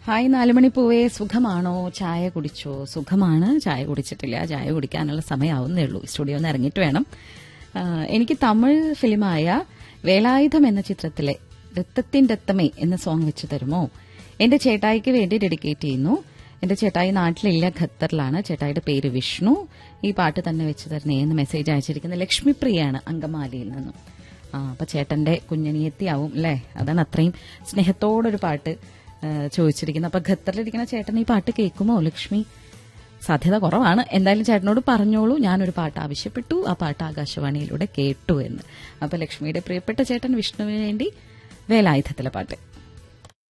hi നാലുമണി പൂവേ സുഖമാണോ ചായ കുടിച്ചോ സുഖമാണ് ചായ കുടിച്ചിട്ടില്ല ചായ കുടിക്കാനുള്ള സമയമാവുന്നേ ഉള്ളൂ സ്റ്റുഡിയോ ഒന്ന് ഇറങ്ങിയിട്ട് വേണം ആ, എനിക്ക് തമിഴ് ഫിലിമായ വേലായുധം എന്ന ചിത്രത്തിലെ രക്തത്തിൻ രക്തമേ എന്ന സോങ് വെച്ച് തരുമോ എന്റെ ചേട്ടായിക്ക് വേണ്ടി ഡെഡിക്കേറ്റ് ചെയ്യുന്നു എന്റെ ചേട്ടായി നാട്ടിലില്ല ഖത്തറിലാണ് ചേട്ടായിയുടെ പേര് വിഷ്ണു ഈ പാട്ട് തന്നെ വെച്ച് തരണേ എന്ന് മെസ്സേജ് അയച്ചിരിക്കുന്നത് ലക്ഷ്മിപ്രിയാണ് അങ്കമാലിയിൽ നിന്നും ആ അപ്പൊ ചേട്ടന്റെ കുഞ്ഞനിയത്തിയാവും അല്ലേ അതാണ് അത്രയും സ്നേഹത്തോടൊരു പാട്ട് ആ, ചോദിച്ചിരിക്കുന്നത് അപ്പൊ ഖത്തറിലിരിക്കുന്ന ചേട്ടൻ ഈ പാട്ട് കേൾക്കുമോ ലക്ഷ്മി സാധ്യത കുറവാണ് എന്തായാലും ചേട്ടനോട് പറഞ്ഞോളൂ ഞാനൊരു പാട്ട് ആവശ്യപ്പെട്ടു ആ പാട്ട് ആകാശവാണിയിലൂടെ കേട്ടു എന്ന് അപ്പൊ ലക്ഷ്മിയുടെ പ്രിയപ്പെട്ട ചേട്ടൻ വിഷ്ണുവിന് വേണ്ടി വേലായുധത്തിലെ പാട്ട്